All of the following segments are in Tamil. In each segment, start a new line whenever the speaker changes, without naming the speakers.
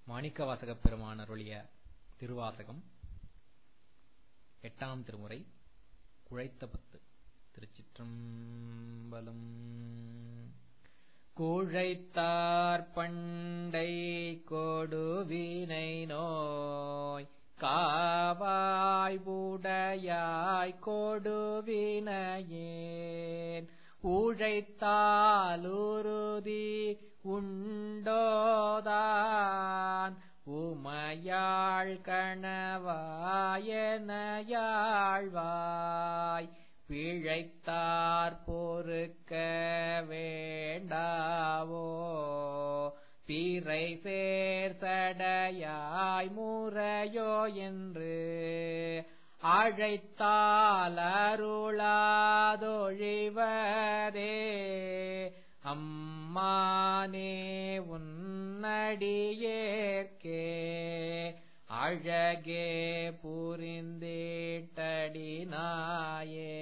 மாணிக்கவாசகப் பெருமான் அருளிய திருவாசகம் எட்டாம் திருமுறை குழைத்த பத்து திருச்சிற்றம்பலம் குழைத்தார் பண்டை கொடுவினை நோய் காவாய் உடையாய் கொடுவினையேன் உழைத்தாலுருதி உண்டோதான் உமையாள் கணவாயனையாழ்வாய் பிழைத்தார் பொறுக்க வேண்டாவோ பிறை சேர் சடையாய் முறையோ என்று அழைத்தால் அருளாதொழிவதே அம்மானே உன்னடியேற்கே அழகே புரிந்தேட்டடினாயே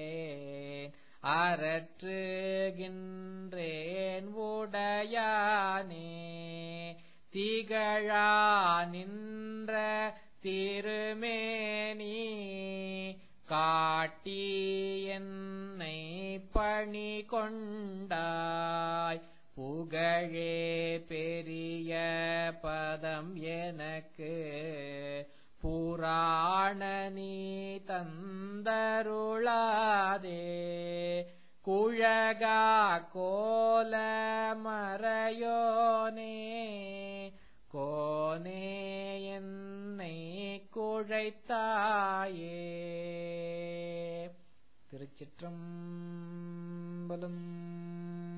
அறற்றுகின்றேன் உடையானே திகழா நின்ற திருமேனி காட்டி என்னை பணி கொண்டாய் புகழே பெரிய பதம் எனக்கு புராண நீ தந்தருளாதே குழகா கோல மறையோனே கோனே என்னை குழைத்தாயே திருச்சிற்றம்பலம்